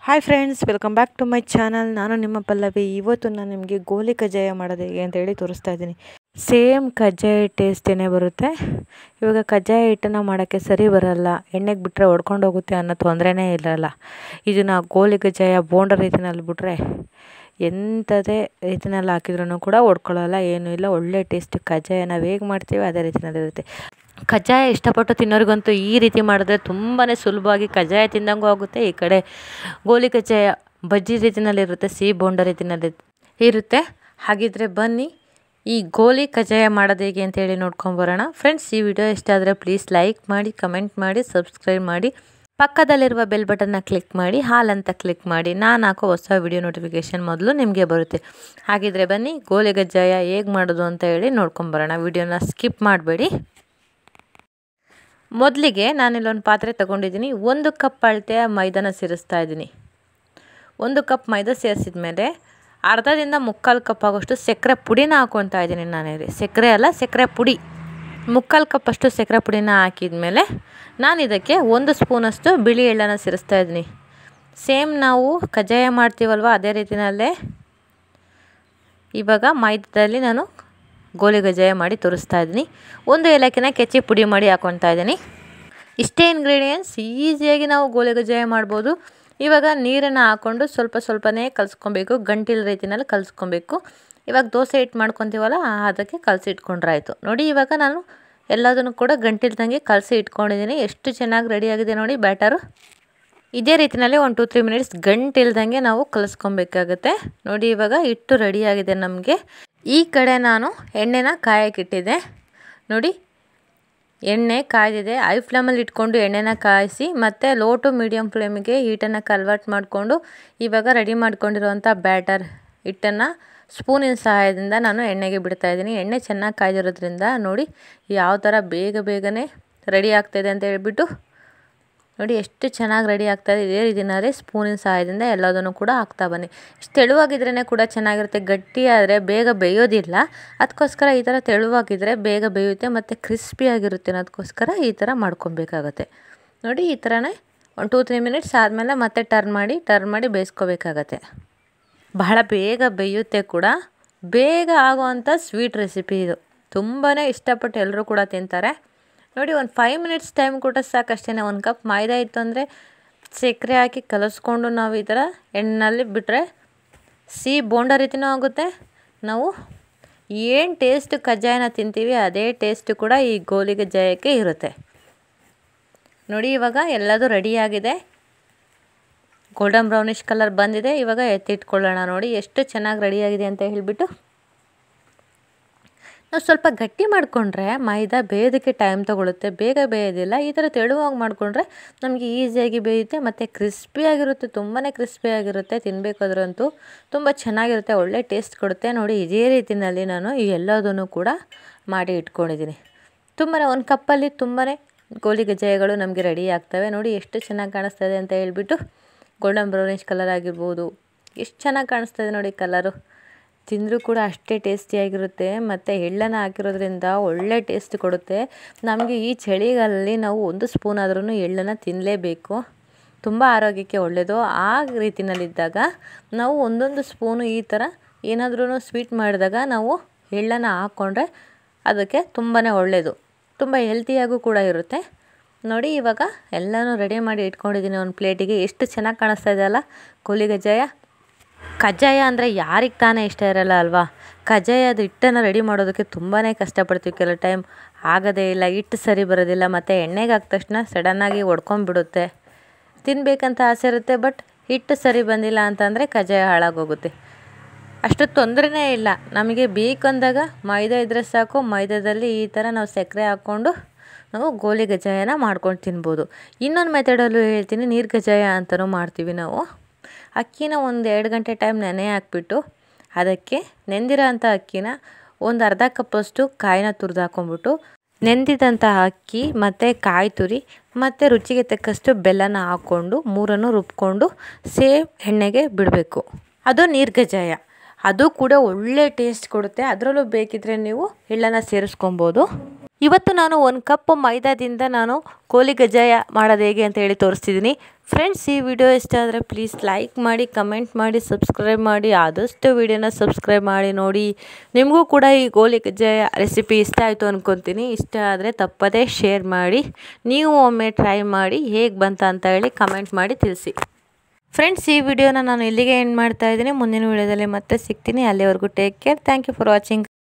hi friends welcome back to my channel ನಾನು ನಿಮ್ಮ ಪಲ್ಲವಿ ಇವತ್ತು ನಾನು ನಿಮಗೆ ಗೋಲಿ ಕಜ್ಜಾಯ ಮಾಡೋದು ಹೇಗೆ ಅಂತ ಹೇಳಿ ತೋರಿಸ್ತಾ ಇದ್ದೀನಿ ಸೇಮ್ ಕಜ್ಜಾಯ ಟೇಸ್ಟೇ ಬರುತ್ತೆ ಇವಾಗ ಕಜ್ಜಾಯ ಹಿಟ್ಟನ್ನು ಮಾಡೋಕ್ಕೆ ಸರಿ ಬರಲ್ಲ ಎಣ್ಣೆಗೆ ಬಿಟ್ಟರೆ ಹೊಡ್ಕೊಂಡು ಹೋಗುತ್ತೆ ಅನ್ನೋ ತೊಂದರೆನೇ ಇರಲ್ಲ ಇದನ್ನು ಗೋಲಿ ಕಜ್ಜಾಯ ಬೋಂಡ ರೀತಿನಲ್ಲಿ ಬಿಟ್ರೆ ಎಂಥದೇ ರೀತಿನಲ್ಲಿ ಹಾಕಿದ್ರೂ ಕೂಡ ಹೊಡ್ಕೊಳ್ಳಲ್ಲ ಏನೂ ಇಲ್ಲ ಒಳ್ಳೆ ಟೇಸ್ಟ್ ಕಜ್ಜಾಯ ನಾವು ಹೇಗೆ ಮಾಡ್ತೀವಿ ಅದೇ ರೀತಿನಲ್ಲಿರುತ್ತೆ ಕಜ್ಜಾಯ ಇಷ್ಟಪಟ್ಟು ತಿನ್ನೋರಿಗಂತೂ ಈ ರೀತಿ ಮಾಡಿದ್ರೆ ತುಂಬಾ ಸುಲಭವಾಗಿ ಕಜ್ಜಾಯ ತಿಂದಂಗೂ ಆಗುತ್ತೆ ಈ ಕಡೆ ಗೋಲಿ ಕಜ್ಜಾಯ ಬಜ್ಜಿ ರೀತಿನಲ್ಲಿರುತ್ತೆ ಸಿಹಿ ಬೋಂಡ ರೀತಿನಲ್ಲಿ ಇರುತ್ತೆ ಹಾಗಿದ್ರೆ ಬನ್ನಿ ಈ ಗೋಲಿ ಕಜ್ಜಾಯ ಮಾಡೋದು ಹೇಗೆ ಅಂತ ಹೇಳಿ ನೋಡ್ಕೊಂಬರೋಣ ಫ್ರೆಂಡ್ಸ್ ಈ ವಿಡಿಯೋ ಇಷ್ಟ ಆದರೆ ಪ್ಲೀಸ್ ಲೈಕ್ ಮಾಡಿ ಕಮೆಂಟ್ ಮಾಡಿ ಸಬ್ಸ್ಕ್ರೈಬ್ ಮಾಡಿ ಪಕ್ಕದಲ್ಲಿರುವ ಬೆಲ್ ಬಟನ್ನ ಕ್ಲಿಕ್ ಮಾಡಿ ಹಾಲ್ ಅಂತ ಕ್ಲಿಕ್ ಮಾಡಿ ನಾನು ಹಾಕೋ ಹೊಸ ವಿಡಿಯೋ ನೋಟಿಫಿಕೇಷನ್ ಮೊದಲು ನಿಮಗೆ ಬರುತ್ತೆ ಹಾಗಿದ್ರೆ ಬನ್ನಿ ಗೋಲಿ ಕಜ್ಜಾಯ ಹೇಗೆ ಮಾಡೋದು ಅಂತ ಹೇಳಿ ನೋಡ್ಕೊಂಬರೋಣ ವಿಡಿಯೋನ ಸ್ಕಿಪ್ ಮಾಡಬೇಡಿ ಮೊದಲಿಗೆ ನಾನಿಲ್ಲೊಂದು ಪಾತ್ರೆ ತೊಗೊಂಡಿದ್ದೀನಿ ಒಂದು ಕಪ್ ಅಳತೆಯ ಮೈದಾನ ಸೇರಿಸ್ತಾ ಇದ್ದೀನಿ ಒಂದು ಕಪ್ ಮೈದಾ ಸೇರಿಸಿದ ಮೇಲೆ ಅರ್ಧದಿಂದ ಮುಕ್ಕಾಲು ಕಪ್ ಆಗೋಷ್ಟು ಸಕ್ಕರೆ ಪುಡಿನ ಹಾಕ್ಕೊತಾ ಇದ್ದೀನಿ ನಾನಿಲ್ಲಿ ಸಕ್ಕರೆ ಅಲ್ಲ ಸಕ್ಕರೆ ಪುಡಿ ಮುಕ್ಕಾಲು ಕಪ್ಪಷ್ಟು ಸಕ್ಕರೆ ಪುಡಿನ ಹಾಕಿದ ಮೇಲೆ ನಾನು ಇದಕ್ಕೆ ಒಂದು ಸ್ಪೂನಷ್ಟು ಬಿಳಿ ಎಳ್ಳನ್ನು ಸೇರಿಸ್ತಾ ಇದ್ದೀನಿ ಸೇಮ್ ನಾವು ಕಜ್ಜಾಯ ಮಾಡ್ತೀವಲ್ವ ಅದೇ ರೀತಿಯಲ್ಲೇ ಇವಾಗ ಮೈದಾದಲ್ಲಿ ನಾನು ಗೋಲಿ ಕಜ್ಜಾಯ ಮಾಡಿ ತೋರಿಸ್ತಾ ಇದ್ದೀನಿ ಒಂದು ಏಲಕ್ಕಿನ ಕೆಚ್ಚಿ ಪುಡಿ ಮಾಡಿ ಹಾಕ್ಕೊತಾ ಇದ್ದೀನಿ ಇಷ್ಟೇ ಇಂಗ್ರೀಡಿಯೆಂಟ್ಸ್ ಈಸಿಯಾಗಿ ನಾವು ಗೋಲಿ ಕಜ್ಜಾಯ ಮಾಡ್ಬೋದು ಇವಾಗ ನೀರನ್ನು ಹಾಕ್ಕೊಂಡು ಸ್ವಲ್ಪ ಸ್ವಲ್ಪನೇ ಕಲಿಸ್ಕೊಬೇಕು ಗಂಟಿಲ ರೀತಿನಲ್ಲಿ ಕಲಿಸ್ಕೊಬೇಕು ಇವಾಗ ದೋಸೆ ಹಿಟ್ಟು ಮಾಡ್ಕೊತೀವಲ್ಲ ಅದಕ್ಕೆ ಕಲಸಿ ಇಟ್ಕೊಂಡ್ರಾಯ್ತು ನೋಡಿ ಇವಾಗ ನಾನು ಎಲ್ಲದನ್ನು ಕೂಡ ಗಂಟಿಲ್ದಂಗೆ ಕಲಸಿ ಇಟ್ಕೊಂಡಿದ್ದೀನಿ ಎಷ್ಟು ಚೆನ್ನಾಗಿ ರೆಡಿಯಾಗಿದೆ ನೋಡಿ ಬ್ಯಾಟರು ಇದೇ ರೀತಿಯಲ್ಲಿ ಒಂದು ಟು ತ್ರೀ ಮಿನಿಟ್ಸ್ ಗಂಟಿಲ್ದಂಗೆ ನಾವು ಕಲಿಸ್ಕೊಬೇಕಾಗತ್ತೆ ನೋಡಿ ಇವಾಗ ಹಿಟ್ಟು ರೆಡಿಯಾಗಿದೆ ನಮಗೆ ಈ ಕಡೆ ನಾನು ಎಣ್ಣೆನ ಕಾಯಕ್ಕಿಟ್ಟಿದ್ದೆ ನೋಡಿ ಎಣ್ಣೆ ಕಾಯ್ದಿದೆ ಐ ಫ್ಲೇಮಲ್ಲಿ ಇಟ್ಕೊಂಡು ಎಣ್ಣೆನ ಕಾಯಿಸಿ ಮತ್ತು ಲೋ ಟು ಮೀಡಿಯಮ್ ಫ್ಲೇಮಿಗೆ ಹೀಟನ್ನು ಕನ್ವರ್ಟ್ ಮಾಡಿಕೊಂಡು ಇವಾಗ ರೆಡಿ ಮಾಡ್ಕೊಂಡಿರುವಂಥ ಬ್ಯಾಟರ್ ಹಿಟ್ಟನ್ನು ಸ್ಪೂನಿನ ಸಹಾಯದಿಂದ ನಾನು ಎಣ್ಣೆಗೆ ಬಿಡ್ತಾಯಿದ್ದೀನಿ ಎಣ್ಣೆ ಚೆನ್ನಾಗಿ ಕಾಯ್ದಿರೋದ್ರಿಂದ ನೋಡಿ ಯಾವ ಥರ ಬೇಗ ಬೇಗನೆ ರೆಡಿ ಆಗ್ತಾಯಿದೆ ಅಂತ ಹೇಳ್ಬಿಟ್ಟು ನೋಡಿ ಎಷ್ಟು ಚೆನ್ನಾಗಿ ರೆಡಿ ಆಗ್ತಾಯಿದೆ ಇದೇ ರೀತಿಯಲ್ಲಿ ಸ್ಪೂನಿನ ಸಹಾಯದಿಂದ ಎಲ್ಲದನ್ನು ಕೂಡ ಹಾಕ್ತಾ ಬನ್ನಿ ಇಷ್ಟು ತೆಳುವಾಗಿದ್ರೇ ಕೂಡ ಚೆನ್ನಾಗಿರುತ್ತೆ ಗಟ್ಟಿ ಆದರೆ ಬೇಗ ಬೇಯೋದಿಲ್ಲ ಅದಕ್ಕೋಸ್ಕರ ಈ ಥರ ತೆಳುವಾಗಿದ್ದರೆ ಬೇಗ ಬೇಯುತ್ತೆ ಮತ್ತು ಕ್ರಿಸ್ಪಿಯಾಗಿರುತ್ತೆ ಅನ್ನೋದಕ್ಕೋಸ್ಕರ ಈ ಥರ ಮಾಡ್ಕೊಬೇಕಾಗತ್ತೆ ನೋಡಿ ಈ ಥರನೇ ಒಂದು ಟೂ ತ್ರೀ ಮಿನಿಟ್ಸ್ ಆದಮೇಲೆ ಮತ್ತೆ ಟರ್ನ್ ಮಾಡಿ ಟರ್ನ್ ಮಾಡಿ ಬೇಯಿಸ್ಕೋಬೇಕಾಗತ್ತೆ ಬಹಳ ಬೇಗ ಬೇಯುತ್ತೆ ಕೂಡ ಬೇಗ ಆಗೋವಂಥ ಸ್ವೀಟ್ ರೆಸಿಪಿ ಇದು ತುಂಬಾ ಇಷ್ಟಪಟ್ಟು ಎಲ್ಲರೂ ಕೂಡ ತಿಂತಾರೆ ನೋಡಿ ಒಂದು ಫೈವ್ ಮಿನಿಟ್ಸ್ ಟೈಮ್ ಕೂಡ ಸಾಕಷ್ಟೇ ಒಂದು ಕಪ್ ಮೈದಾ ಇತ್ತು ಅಂದರೆ ಸಕ್ಕರೆ ಹಾಕಿ ಕಲಿಸ್ಕೊಂಡು ನಾವು ಈ ಥರ ಎಣ್ಣೆಯಲ್ಲಿ ಬಿಟ್ಟರೆ ಸಿಹಿ ಬೋಂಡ ರೀತಿಯೂ ಆಗುತ್ತೆ ನಾವು ಏನು ಟೇಸ್ಟ್ ಕಜ್ಜಾಯನ ತಿಂತೀವಿ ಅದೇ ಟೇಸ್ಟ್ ಕೂಡ ಈ ಗೋಲಿ ಕಜ್ಜಾಯಕ್ಕೆ ಇರುತ್ತೆ ನೋಡಿ ಇವಾಗ ಎಲ್ಲದೂ ರೆಡಿಯಾಗಿದೆ ಗೋಲ್ಡನ್ ಬ್ರೌನಿಷ್ ಕಲರ್ ಬಂದಿದೆ ಇವಾಗ ಎತ್ತಿಟ್ಕೊಳ್ಳೋಣ ನೋಡಿ ಎಷ್ಟು ಚೆನ್ನಾಗಿ ರೆಡಿಯಾಗಿದೆ ಅಂತ ಹೇಳಿಬಿಟ್ಟು ನಾವು ಸ್ವಲ್ಪ ಗಟ್ಟಿ ಮಾಡಿಕೊಂಡ್ರೆ ಮೈದಾ ಬೇಯೋದಕ್ಕೆ ಟೈಮ್ ತೊಗೊಳುತ್ತೆ ಬೇಗ ಬೇಯೋದಿಲ್ಲ ಈ ಥರ ತೆಳುವಾಗಿ ಮಾಡಿಕೊಂಡ್ರೆ ನಮಗೆ ಈಸಿಯಾಗಿ ಬೇಯುತ್ತೆ ಮತ್ತು ಕ್ರಿಸ್ಪಿಯಾಗಿರುತ್ತೆ ತುಂಬಾ ಕ್ರಿಸ್ಪಿಯಾಗಿರುತ್ತೆ ತಿನ್ನಬೇಕಾದ್ರಂತೂ ತುಂಬ ಚೆನ್ನಾಗಿರುತ್ತೆ ಒಳ್ಳೆ ಟೇಸ್ಟ್ ಕೊಡುತ್ತೆ ನೋಡಿ ಇದೇ ರೀತಿಯಲ್ಲಿ ನಾನು ಈ ಎಲ್ಲದನ್ನು ಕೂಡ ಮಾಡಿ ಇಟ್ಕೊಂಡಿದ್ದೀನಿ ತುಂಬಾ ಒಂದು ಕಪ್ಪಲ್ಲಿ ತುಂಬಾ ಗೋಲಿ ಗಜ್ಜಾಯಗಳು ನಮಗೆ ರೆಡಿ ಆಗ್ತವೆ ನೋಡಿ ಎಷ್ಟು ಚೆನ್ನಾಗಿ ಕಾಣಿಸ್ತದೆ ಅಂತ ಹೇಳ್ಬಿಟ್ಟು ಗೋಲ್ಡನ್ ಬ್ರೌನಿಷ್ ಕಲರ್ ಆಗಿರ್ಬೋದು ಎಷ್ಟು ಚೆನ್ನಾಗಿ ಕಾಣಿಸ್ತದೆ ನೋಡಿ ಕಲರು ತಿಂದರೂ ಕೂಡ ಅಷ್ಟೇ ಟೇಸ್ಟಿಯಾಗಿರುತ್ತೆ ಮತ್ತು ಎಳ್ಳನ್ನು ಹಾಕಿರೋದ್ರಿಂದ ಒಳ್ಳೆ ಟೇಸ್ಟ್ ಕೊಡುತ್ತೆ ನಮಗೆ ಈ ಚಳಿಗಾಲದಲ್ಲಿ ನಾವು ಒಂದು ಸ್ಪೂನ್ ಆದ್ರೂ ಎಳ್ಳನ್ನು ತಿನ್ನಲೇಬೇಕು ತುಂಬ ಆರೋಗ್ಯಕ್ಕೆ ಒಳ್ಳೆಯದು ಆ ರೀತಿಯಲ್ಲಿದ್ದಾಗ ನಾವು ಒಂದೊಂದು ಸ್ಪೂನು ಈ ಥರ ಏನಾದ್ರೂ ಸ್ವೀಟ್ ಮಾಡಿದಾಗ ನಾವು ಎಳ್ಳನ್ನು ಹಾಕ್ಕೊಂಡ್ರೆ ಅದಕ್ಕೆ ತುಂಬಾ ಒಳ್ಳೆಯದು ತುಂಬ ಹೆಲ್ತಿಯಾಗೂ ಕೂಡ ಇರುತ್ತೆ ನೋಡಿ ಇವಾಗ ಎಲ್ಲನೂ ರೆಡಿ ಮಾಡಿ ಇಟ್ಕೊಂಡಿದ್ದೀನಿ ಒಂದು ಪ್ಲೇಟಿಗೆ ಎಷ್ಟು ಚೆನ್ನಾಗಿ ಕಾಣಿಸ್ತಾ ಇದೆ ಅಲ್ಲ ಗೋಲಿ ಕಜ್ಜಾಯ ಕಜ್ಜಾಯ ಅಂದರೆ ಯಾರಿಗೆ ತಾನೇ ಇಷ್ಟ ಇರಲ್ಲ ಅಲ್ವಾ ಕಜ್ಜಾಯದ ಹಿಟ್ಟನ್ನು ರೆಡಿ ಮಾಡೋದಕ್ಕೆ ತುಂಬಾ ಕಷ್ಟಪಡ್ತೀವಿ ಕೆಲವು ಟೈಮ್ ಆಗೋದೇ ಇಲ್ಲ ಹಿಟ್ಟು ಸರಿ ಬರೋದಿಲ್ಲ ಮತ್ತು ಎಣ್ಣೆಗೆ ಹಾಕಿದ ತಕ್ಷಣ ಸಡನ್ನಾಗಿ ಒಡ್ಕೊಂಬಿಡುತ್ತೆ ತಿನ್ನಬೇಕಂತ ಆಸೆ ಇರುತ್ತೆ ಬಟ್ ಹಿಟ್ಟು ಸರಿ ಬಂದಿಲ್ಲ ಅಂತಂದರೆ ಕಜ್ಜಾಯ ಹಾಳಾಗೋಗುತ್ತೆ ಅಷ್ಟು ತೊಂದರೆನೇ ಇಲ್ಲ ನಮಗೆ ಬೇಕಂದಾಗ ಮೈದಾ ಇದ್ದರೆ ಸಾಕು ಮೈದಾದಲ್ಲಿ ಈ ಥರ ನಾವು ಸಕ್ಕರೆ ಹಾಕ್ಕೊಂಡು ನಾವು ಗೋಲಿ ಗಜ್ಜಾಯನ ಮಾಡ್ಕೊಂಡು ತಿನ್ಬೋದು ಇನ್ನೊಂದು ಮೆಥಡಲ್ಲೂ ಹೇಳ್ತೀನಿ ನೀರು ಗಜ್ಜಾಯ ಅಂತಲೂ ಮಾಡ್ತೀವಿ ನಾವು ಅಕ್ಕಿನ ಒಂದು ಎರಡು ಗಂಟೆ ಟೈಮ್ ನೆನೆ ಹಾಕ್ಬಿಟ್ಟು ಅದಕ್ಕೆ ನೆಂದಿರೋ ಅಂಥ ಅಕ್ಕಿನ ಒಂದು ಅರ್ಧ ಕಪ್ಪಷ್ಟು ಕಾಯಿನ ತುರಿದು ಹಾಕ್ಕೊಂಬಿಟ್ಟು ನೆಂದಿದಂಥ ಅಕ್ಕಿ ಮತ್ತು ಕಾಯಿ ತುರಿ ಮತ್ತು ರುಚಿಗೆ ತಕ್ಕಷ್ಟು ಬೆಲ್ಲನ ಹಾಕ್ಕೊಂಡು ಮೂರನ್ನು ರುಬ್ಕೊಂಡು ಸೇಮ್ ಎಣ್ಣೆಗೆ ಬಿಡಬೇಕು ಅದು ನೀರು ಗಜ್ಜಾಯ ಅದು ಕೂಡ ಒಳ್ಳೆ ಟೇಸ್ಟ್ ಕೊಡುತ್ತೆ ಅದರಲ್ಲೂ ಬೇಕಿದ್ರೆ ನೀವು ಎಳ್ಳನ್ನು ಸೇರಿಸ್ಕೊಬೋದು ಇವತ್ತು ನಾನು ಒಂದು ಕಪ್ ಮೈದಾದಿಂದ ನಾನು ಕೋಲಿ ಗಜ್ಜಾಯ ಮಾಡೋದು ಹೇಗೆ ಅಂತ ಹೇಳಿ ತೋರಿಸ್ತಿದ್ದೀನಿ ಫ್ರೆಂಡ್ಸ್ ಈ ವಿಡಿಯೋ ಇಷ್ಟ ಆದರೆ ಪ್ಲೀಸ್ ಲೈಕ್ ಮಾಡಿ ಕಮೆಂಟ್ ಮಾಡಿ ಸಬ್ಸ್ಕ್ರೈಬ್ ಮಾಡಿ ಆದಷ್ಟು ವಿಡಿಯೋನ ಸಬ್ಸ್ಕ್ರೈಬ್ ಮಾಡಿ ನೋಡಿ ನಿಮಗೂ ಕೂಡ ಈ ಗೋಲಿ ಕಜ್ಜಾಯ ರೆಸಿಪಿ ಇಷ್ಟ ಆಯಿತು ಅಂದ್ಕೊತೀನಿ ಇಷ್ಟ ಆದರೆ ತಪ್ಪದೇ ಶೇರ್ ಮಾಡಿ ನೀವು ಒಮ್ಮೆ ಟ್ರೈ ಮಾಡಿ ಹೇಗೆ ಬಂತ ಅಂತ ಹೇಳಿ ಕಮೆಂಟ್ ಮಾಡಿ ತಿಳಿಸಿ ಫ್ರೆಂಡ್ಸ್ ಈ ವಿಡಿಯೋನ ನಾನು ಇಲ್ಲಿಗೆ ಎಂಡ್ ಮಾಡ್ತಾ ಇದ್ದೀನಿ ಮುಂದಿನ ವಿಡಿಯೋದಲ್ಲಿ ಮತ್ತೆ ಸಿಗ್ತೀನಿ ಅಲ್ಲಿವರೆಗೂ take care thank you for watching